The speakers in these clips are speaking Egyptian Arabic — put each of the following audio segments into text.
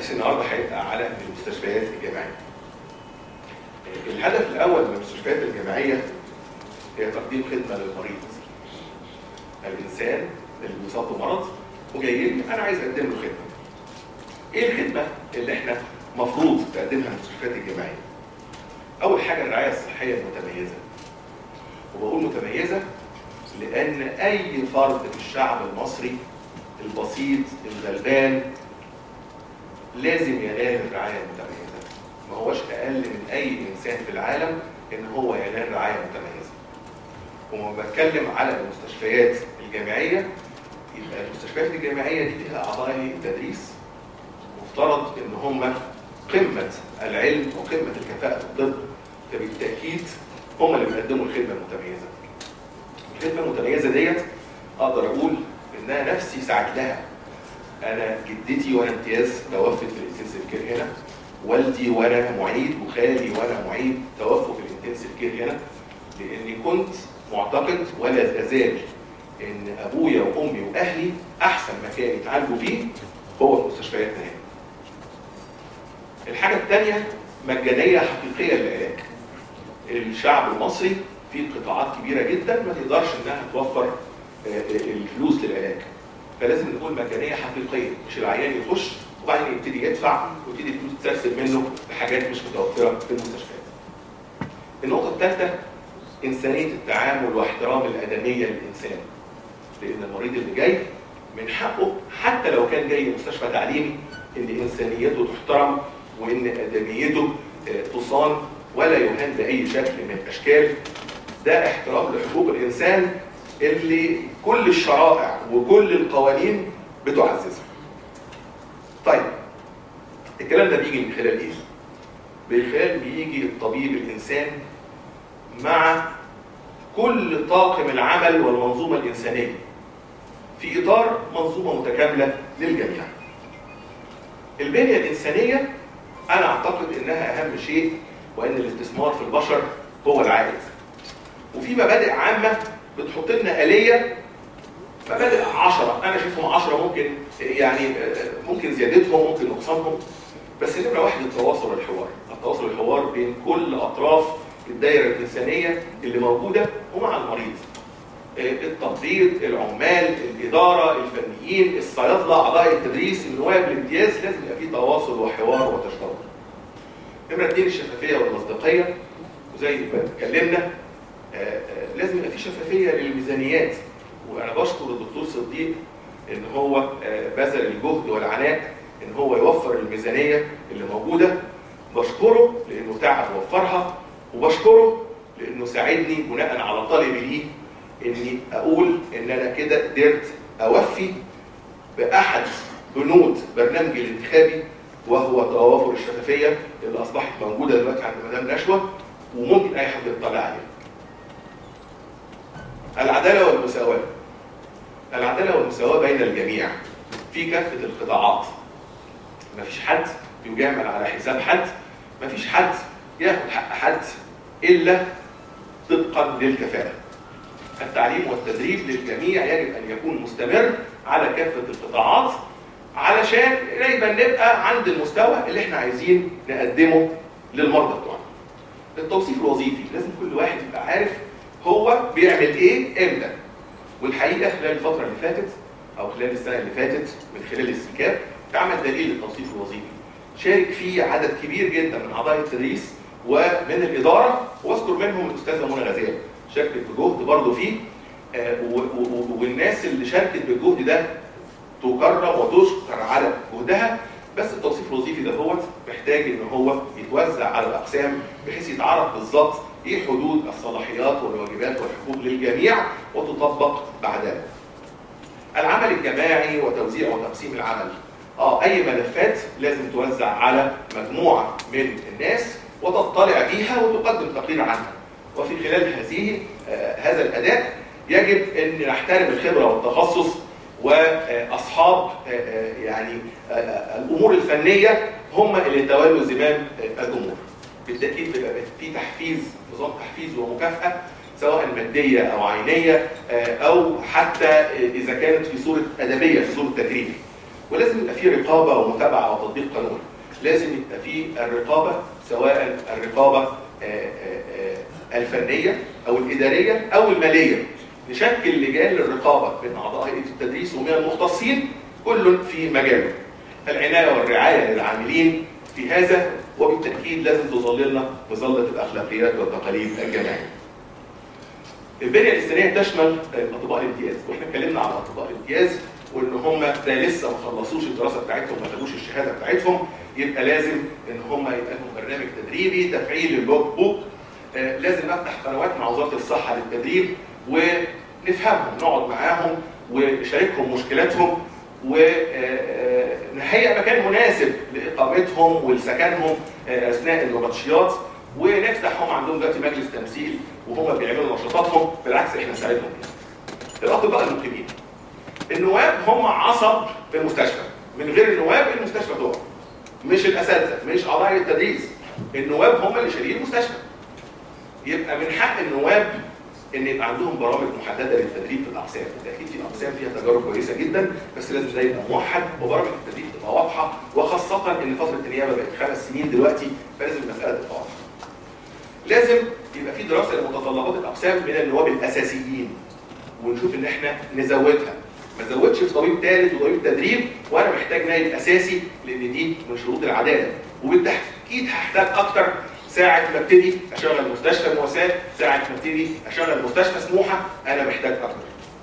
الحديث النهارده هيبقى على المستشفيات الجامعيه. الهدف الاول من المستشفيات الجامعيه هي تقديم خدمه للمريض. الانسان اللي بيصاب بمرض وجاي لي انا عايز اقدم له خدمه. ايه الخدمه اللي احنا مفروض تقدمها المستشفيات الجامعيه؟ اول حاجه الرعايه الصحيه المتميزه. وبقول متميزه لان اي فرد في الشعب المصري البسيط الغلبان لازم ينال الرعايه المتميزه ما هوش اقل من اي انسان في العالم ان هو ينال رعايه متميزه وما بتكلم على المستشفيات الجامعيه يبقى المستشفيات الجامعيه دي فيها اعضاء التدريس مفترض ان هم قمه العلم وقمه الكفاءه في الطب فبالتاكيد هم اللي بيقدموا الخدمه المتميزه الخدمه المتميزه ديت اقدر اقول انها نفسي ساعد لها انا جدتي وانا امتياز توفت في الانتنسيف كير هنا والدي وانا معيد وخالي وانا معيد توفوا في الانتنسيف كير هنا لاني كنت معتقد ولا ازال ان ابويا وامي واهلي احسن مكان يتعالجوا فيه هو في مستشفياتنا هنا. الحاجه الثانيه مجانيه حقيقيه للعلاج. الشعب المصري فيه قطاعات كبيره جدا ما تقدرش انها توفر الفلوس للعلاج. فلازم نقول مجانيه حقيقيه مش العيان يخش وبعدين يبتدي يدفع ويبتدي الفلوس تتسرسب منه بحاجات مش متوفره في المستشفيات. النقطه الثالثه انسانيه التعامل واحترام الادميه للانسان. لان المريض اللي جاي من حقه حتى لو كان جاي مستشفى تعليمي ان انسانيته تحترم وان ادميته تصان ولا يهان باي شكل من الاشكال ده احترام لحقوق الانسان اللي كل الشرائع وكل القوانين بتعززها. طيب الكلام ده بيجي من خلال ايه؟ من خلال بيجي الطبيب الانسان مع كل طاقم العمل والمنظومه الانسانيه في اطار منظومه متكامله للجميع. البنيه الانسانيه انا اعتقد انها اهم شيء وان الاستثمار في البشر هو العائد. وفي مبادئ عامه بتحط لنا آلية مبادئ 10 أنا شايفهم 10 ممكن يعني ممكن زيادتهم ممكن نقصانهم بس نمرة واحد التواصل والحوار التواصل والحوار بين كل أطراف الدائرة الإنسانية اللي موجودة ومع المريض التمريض العمال الإدارة الفنيين الصيادلة أعضاء التدريس النواب الامتياز لازم يبقى في تواصل وحوار وتشاور نمرة اثنين الشفافية والمصداقية وزي ما اتكلمنا لازم يبقى في شفافيه للميزانيات وانا بشكر الدكتور صديق ان هو بذل الجهد والعناء ان هو يوفر الميزانيه اللي موجوده بشكره لانه تعب وفرها وبشكره لانه ساعدني بناء على طلبي ليه اني اقول ان انا كده قدرت اوفي باحد بنود برنامجي الانتخابي وهو توافر الشفافيه اللي اصبحت موجوده دلوقتي عند مدام نشوه وممكن اي حد يطلع عليها. العدالة والمساواة العدالة والمساواة بين الجميع في كافة القطاعات مفيش حد يجامل على حساب حد مفيش حد ياخد حق حد إلا طبقا للكفاءة التعليم والتدريب للجميع يجب أن يكون مستمر على كافة القطاعات علشان دايما نبقى عند المستوى اللي احنا عايزين نقدمه للمرضى بتوعنا. التوصيف الوظيفي لازم كل واحد يبقى عارف هو بيعمل ايه امتى والحقيقه خلال الفتره اللي فاتت او خلال السنه اللي فاتت من خلال الاستكاب اتعمل دليل للتوصيف الوظيفي شارك فيه عدد كبير جدا من اعضاء التدريس ومن الاداره واذكر منهم الاستاذه منى غزال شاركت بجهد برضه فيه آه والناس اللي شاركت بالجهد ده تكرم وتشكر على جهدها بس التوصيف الوظيفي ده هو محتاج ان هو يتوزع على الاقسام بحيث يتعرف بالظبط ايه حدود الصلاحيات والواجبات والحقوق للجميع وتطبق بعدها. العمل الجماعي وتوزيع وتقسيم العمل. اه اي ملفات لازم توزع على مجموعه من الناس وتطلع بيها وتقدم تقرير عنها. وفي خلال هذه آه هذا الاداء يجب ان نحترم الخبره والتخصص واصحاب آه يعني آه الامور الفنيه هم اللي تولوا زمام الامور. بالتاكيد بيبقى في تحفيز نظام تحفيز ومكافاه سواء ماديه او عينيه او حتى اذا كانت في صوره ادبيه في صوره تكريم ولازم يبقى في رقابه ومتابعه وتطبيق قانون لازم يبقى في الرقابه سواء الرقابه آه، آه، آه، الفنيه او الاداريه او الماليه نشكل لجان للرقابه من اعضاء هيئه التدريس ومن المختصين كل في مجاله العنايه والرعايه للعاملين في هذا وبالتاكيد لازم تظللنا مظله الاخلاقيات والتقاليد الجماعيه البنيه الاسريه تشمل اطباء الامتياز واحنا اتكلمنا على اطباء الامتياز وان هم ده لسه ما خلصوش الدراسه بتاعتهم ما خدوش الشهاده بتاعتهم يبقى لازم ان هم يبقى لهم برنامج تدريبي تفعيل اللوج بوك آه، لازم افتح قنوات مع وزاره الصحه للتدريب ونفهمهم نقعد معاهم ونشاركهم مشكلاتهم ونهيئ مكان مناسب لاقامتهم ولسكنهم آه، اثناء النبطشيات ونفتح هم عندهم دلوقتي مجلس تمثيل وهم بيعملوا نشاطاتهم بالعكس احنا نساعدهم فيها. الاطباء المقيمين النواب هم عصب في المستشفى من غير النواب المستشفى تقع مش الاساتذه مش اعضاء التدريس النواب هم اللي شايلين المستشفى يبقى من حق النواب ان يبقى عندهم برامج محدده للتدريب في الاقسام بالتاكيد في اقسام فيها تجارب كويسه جدا بس لازم ده يبقى موحد وبرامج التدريب تبقى واضحه وخاصه ان فتره النيابه بقت خمس سنين دلوقتي فلازم المساله تبقى واضحه لازم يبقى في دراسه لمتطلبات الاقسام من النواب الاساسيين ونشوف ان احنا نزودها ما زودش في طبيب ثالث وطبيب تدريب وانا محتاج نايب اساسي لان دي من شروط العداله وبالتاكيد هحتاج اكتر ساعة ما ابتدي اشغل مستشفى مواساة، ساعة ما ابتدي اشغل مستشفى سموحة، انا محتاج اكتر.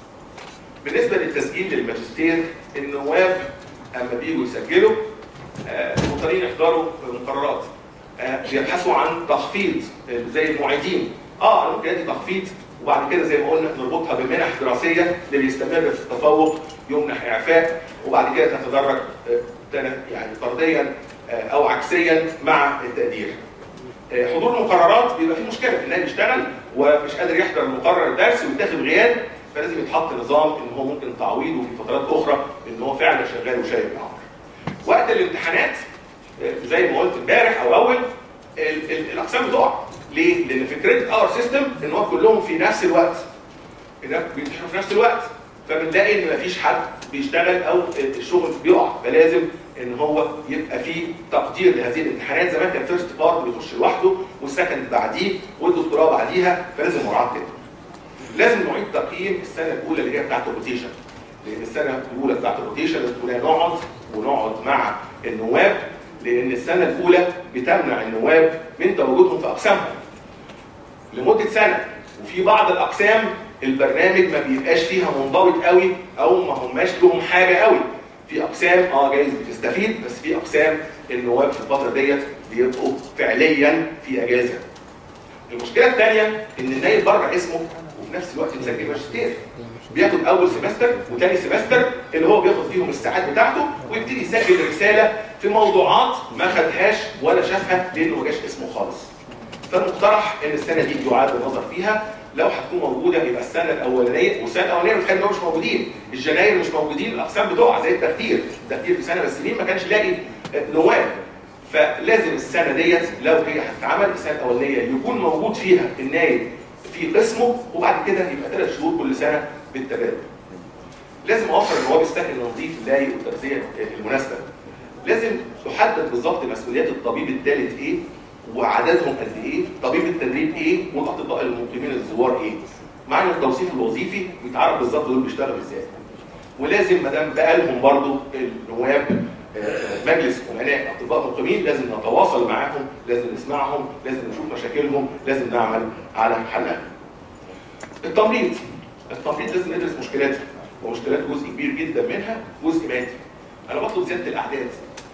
بالنسبة للتسجيل للماجستير النواب اما بيجوا يسجلوا آه، مضطرين يحضروا مقررات آه، بيبحثوا عن تخفيض آه، زي المعيدين اه انا ممكن ادي تخفيض وبعد كده زي ما قلنا نربطها بمنح دراسيه اللي بيستمر في التفوق يمنح اعفاء وبعد كده تتدرج آه، تن- يعني فرديا آه، او عكسيا مع التقدير. آه، حضور المقررات بيبقى فيه مشكله النائب بيشتغل ومش قادر يحضر المقرر الدرس ويتاخد غياب فلازم يتحط نظام ان هو ممكن تعويضه في فترات اخرى ان هو فعلا شغال وشايف الامر. وقت الامتحانات آه، زي ما قلت امبارح او اول ال- ال- الاقسام بتقع ليه؟ لان فكره اور سيستم ان هو كلهم في نفس الوقت إنهم بيمتحنوا في نفس الوقت فبنلاقي ان مفيش حد بيشتغل او الشغل بيقع فلازم ان هو يبقى في تقدير لهذه الامتحانات زمان كان فيرست بارت بيخش لوحده والسكند بعديه والدكتوراه بعديها فلازم مراعاه كده. لازم نعيد تقييم السنه الاولى اللي هي بتاعت الروتيشن لان السنه الاولى بتاعت الروتيشن لازم كلنا نقعد ونقعد مع النواب لان السنه الاولى بتمنع النواب من تواجدهم في اقسامهم لمده سنه وفي بعض الاقسام البرنامج ما بيبقاش فيها منضبط قوي او ما هماش لهم حاجه قوي في اقسام اه جايز بتستفيد بس في اقسام النواب في الفتره ديت بيبقوا فعليا في اجازه المشكله الثانيه ان النايب بره اسمه وفي نفس الوقت مسجل ماجستير بياخد اول سمستر وثاني سمستر اللي هو بياخد فيهم الساعات بتاعته ويبتدي يسجل رساله في موضوعات ما خدهاش ولا شافها لانه ما جاش اسمه خالص فالمقترح ان السنه دي يعاد النظر فيها لو هتكون موجوده يبقى السنه الاولانيه والسنه الاولانيه بتخلي مش موجودين الجناير مش موجودين الاقسام بتقع زي التخدير التخدير في سنه من السنين ما كانش لاقي نواب فلازم السنه ديت لو هي هتتعمل السنه الاولانيه يكون موجود فيها النايب في قسمه وبعد كده يبقى ثلاث شهور كل سنه بالتبادل. لازم اوفر النواب السكن النظيف اللايق والتغذيه المناسبه. لازم تحدد بالظبط مسؤوليات الطبيب الثالث ايه وعددهم قد ايه، طبيب التدريب ايه، والاطباء المقيمين الزوار ايه. معنى التوصيف الوظيفي بيتعرف بالظبط دول بيشتغلوا ازاي. ولازم ما دام بقى لهم برضه النواب مجلس امناء اطباء مقيمين لازم نتواصل معاهم لازم نسمعهم لازم نشوف مشاكلهم لازم نعمل على حلها التمريض التمريض لازم ندرس مشكلاته ومشكلات جزء كبير جدا منها جزء مادي انا بطلب زياده الاعداد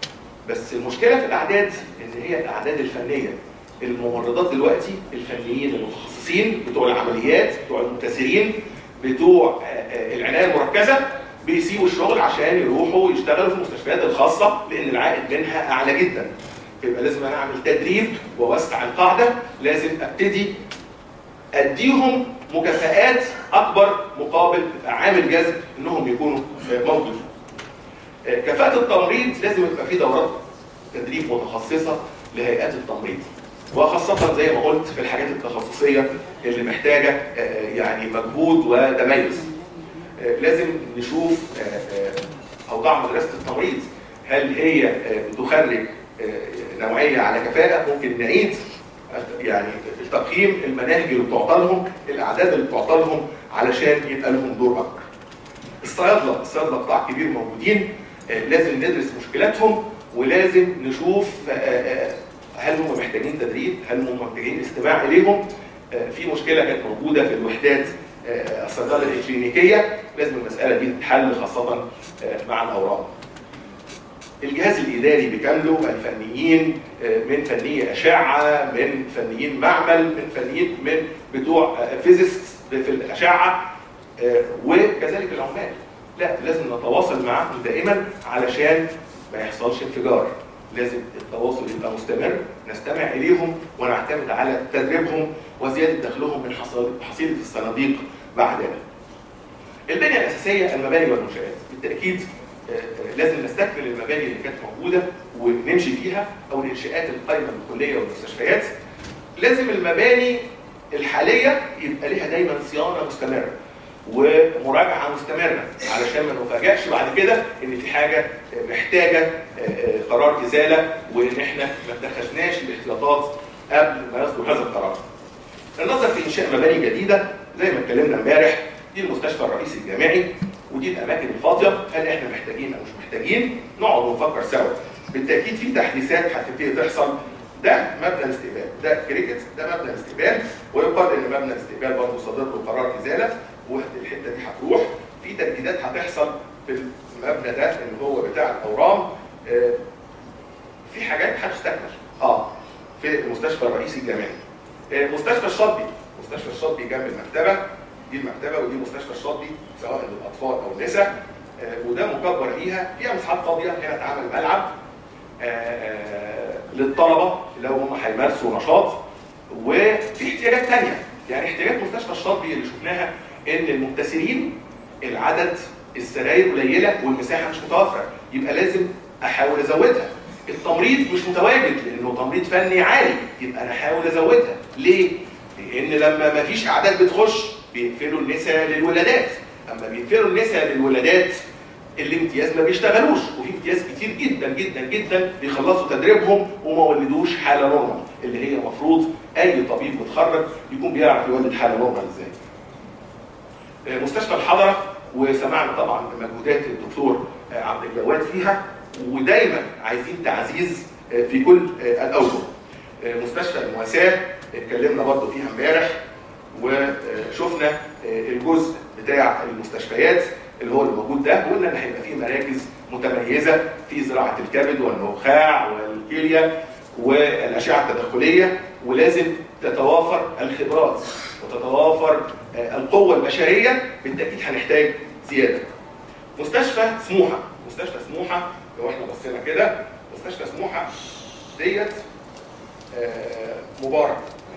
بس المشكله في الاعداد ان هي الاعداد الفنيه الممرضات دلوقتي الفنيين المتخصصين بتوع العمليات بتوع المبتسرين بتوع العنايه المركزه بيسيبوا الشغل عشان يروحوا يشتغلوا في المستشفيات الخاصه لان العائد منها اعلى جدا. يبقى لازم انا اعمل تدريب واوسع القاعده، لازم ابتدي اديهم مكافآت اكبر مقابل عامل جذب انهم يكونوا موجودين. كفاءة التمريض لازم يبقى في دورات تدريب متخصصه لهيئات التمريض. وخاصة زي ما قلت في الحاجات التخصصية اللي محتاجة يعني مجهود وتميز. لازم نشوف اوضاع مدرسه التمريض هل هي بتخرج نوعيه على كفاءه ممكن نعيد يعني التقييم المناهج اللي بتعطى لهم الاعداد اللي بتعطى لهم علشان يبقى لهم دور اكبر. الصيادله الصيادله قطاع كبير موجودين لازم ندرس مشكلاتهم ولازم نشوف هل هم محتاجين تدريب؟ هل هم محتاجين استماع اليهم؟ في مشكله كانت موجوده في الوحدات الصيدله الكلينيكيه لازم المساله دي تتحل خاصه مع الاورام. الجهاز الاداري بكامله الفنيين من فني اشعه من فنيين معمل من فنيين من بتوع فيزيست في الاشعه وكذلك العمال لا لازم نتواصل معهم دائما علشان ما يحصلش انفجار لازم التواصل يبقى مستمر نستمع اليهم ونعتمد على تدريبهم وزياده دخلهم من حصيله الصناديق بعد ذلك. البنيه الاساسيه المباني والمنشات بالتاكيد لازم نستكمل المباني اللي كانت موجوده ونمشي فيها او الانشاءات القائمه بالكليه والمستشفيات لازم المباني الحاليه يبقى لها دايما صيانه مستمره ومراجعه مستمره علشان ما نفاجئش بعد كده ان في حاجه محتاجه قرار ازاله وان احنا ما اتخذناش الاحتياطات قبل ما يصدر هذا القرار. النظر في انشاء مباني جديده زي ما اتكلمنا امبارح دي المستشفى الرئيسي الجامعي ودي الاماكن الفاضيه هل احنا محتاجين او مش محتاجين نقعد ونفكر سوا. بالتاكيد في تحديثات هتبتدي تحصل ده مبنى الاستقبال ده كريكت ده مبنى الاستقبال ويقال ان مبنى الاستقبال برضه صدر له قرار ازاله والحته دي هتروح في تجديدات هتحصل في المبنى ده اللي هو بتاع الاورام آه في حاجات هتستكمل اه في المستشفى الرئيسي الجامعي آه مستشفى الشاطبي مستشفى الشاطبي جنب المكتبه دي المكتبه ودي مستشفى الشاطبي سواء للاطفال او النساء آه وده مكبر ليها فيها مساحات فاضيه هنا اتعمل ملعب للطلبه لو هم هيمارسوا نشاط وفي احتياجات ثانيه يعني احتياجات مستشفى الشاطبي اللي شفناها ان المبتسرين العدد السراير قليله والمساحه مش متوفره يبقى لازم احاول ازودها التمريض مش متواجد لانه تمريض فني عالي يبقى انا احاول ازودها ليه لان لما ما فيش اعداد بتخش بيقفلوا النساء للولادات اما بيقفلوا النساء للولادات الامتياز ما بيشتغلوش وفي امتياز كتير جدا جدا جدا بيخلصوا تدريبهم وما ولدوش حاله نورمال اللي هي المفروض اي طبيب متخرج يكون بيعرف يولد حاله نورمال ازاي مستشفى الحضره وسمعنا طبعا مجهودات الدكتور عبد الجواد فيها ودايما عايزين تعزيز في كل الاوجه. مستشفى المواساه اتكلمنا برضه فيها امبارح وشفنا الجزء بتاع المستشفيات اللي هو الموجود ده وقلنا ان هيبقى فيه مراكز متميزه في زراعه الكبد والنخاع والكليه والاشعه التدخليه ولازم تتوافر الخبرات وتتوافر القوه البشريه بالتاكيد هنحتاج زياده. مستشفى سموحه، مستشفى سموحه لو احنا بصينا كده مستشفى سموحه ديت مبارك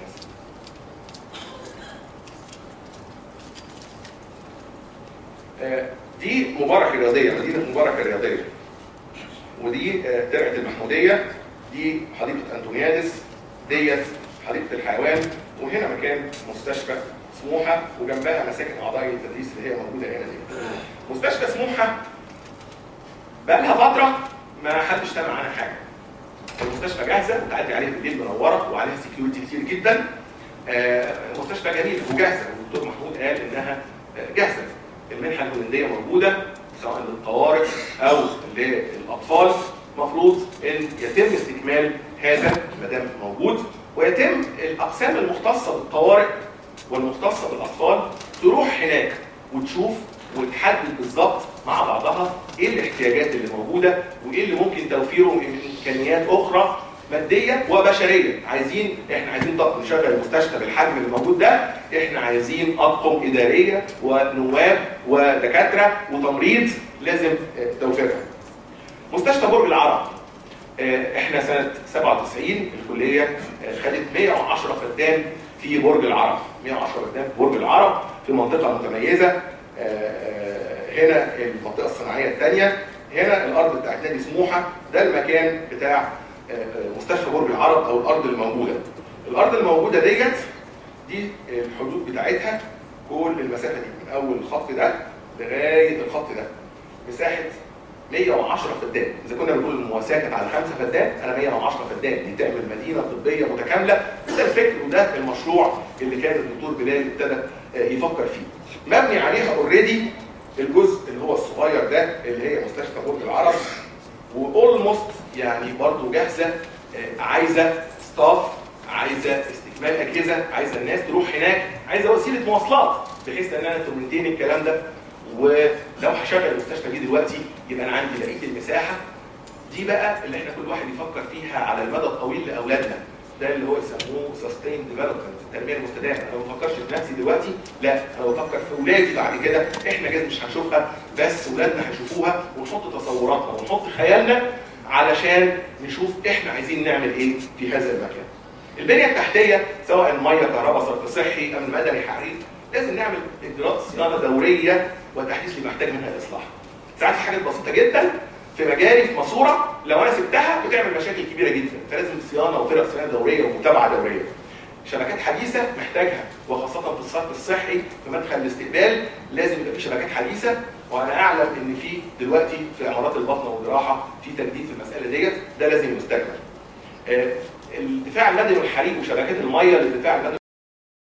دي مبارك الرياضيه مدينه مبارك الرياضيه ودي ترعه المحموديه دي حديقه انطونيادس ديت حديقه الحيوان وهنا مكان مستشفى سموحه وجنبها مساكن اعضاء التدريس اللي هي موجوده هنا دي. مستشفى سموحه بقى لها فتره ما حدش سمع عنها حاجه. المستشفى جاهزه وتعدي عليها بالليل منوره وعليها سكيورتي كتير جدا. آه مستشفى جميله وجاهزه والدكتور محمود قال انها جاهزه. المنحه الهولنديه موجوده سواء للطوارئ او للاطفال مفروض ان يتم استكمال هذا ما دام موجود ويتم الاقسام المختصه بالطوارئ والمختصه بالاطفال تروح هناك وتشوف وتحدد بالظبط مع بعضها ايه الاحتياجات اللي موجوده وايه اللي ممكن توفيره من امكانيات اخرى ماديه وبشريه عايزين احنا عايزين طب نشغل المستشفى بالحجم اللي موجود ده احنا عايزين اطقم اداريه ونواب ودكاتره وتمريض لازم توفيرها مستشفى برج العرب احنا سنه 97 الكليه خدت 110 فدان في برج العرب 110 فدان في برج العرب في منطقه متميزه هنا المنطقه الصناعيه الثانيه هنا الارض بتاعت نادي سموحه ده المكان بتاع مستشفى برج العرب او الارض الموجوده الارض الموجوده ديت دي الحدود بتاعتها كل المسافه دي من اول الخط ده لغايه الخط ده مساحه 110 فدان اذا كنا بنقول المواساه كانت على خمسه فدان انا 110 فدان دي تعمل مدينه طبيه متكامله ده الفكر وده المشروع اللي كان الدكتور بلال ابتدى آه، يفكر فيه مبني عليها اوريدي الجزء اللي هو الصغير ده اللي هي مستشفى برج العرب واولموست يعني برضه جاهزه آه، عايزه ستاف عايزه استكمال اجهزه عايزه الناس تروح هناك عايزه وسيله مواصلات بحيث ان انا تمنتين الكلام ده ولو هشغل المستشفى دي دلوقتي يبقى انا عندي بقيه المساحه دي بقى اللي احنا كل واحد يفكر فيها على المدى الطويل لاولادنا ده اللي هو يسموه سستين ديفلوبمنت التنميه المستدامه انا ما بفكرش في نفسي دلوقتي لا انا بفكر في اولادي بعد كده احنا جايز مش هنشوفها بس اولادنا هيشوفوها ونحط تصوراتنا ونحط خيالنا علشان نشوف احنا عايزين نعمل ايه في هذا المكان البنيه التحتيه سواء ميه كهرباء صرف صحي امن مدني حريق لازم نعمل اجراءات صيانه دوريه وتحديث اللي محتاج منها الاصلاح ساعات في حاجات بسيطه جدا في مجاري في ماسوره لو انا سبتها بتعمل مشاكل كبيره جدا فلازم صيانه وفرق صيانه دوريه ومتابعه دوريه شبكات حديثه محتاجها وخاصه في الصرف الصحي في مدخل الاستقبال لازم يبقى في شبكات حديثه وانا اعلم ان في دلوقتي في عمارات البطنه والجراحه في تجديد في المساله ديت ده لازم يستكمل. آه، الدفاع المدني والحريق وشبكات الميه للدفاع المدني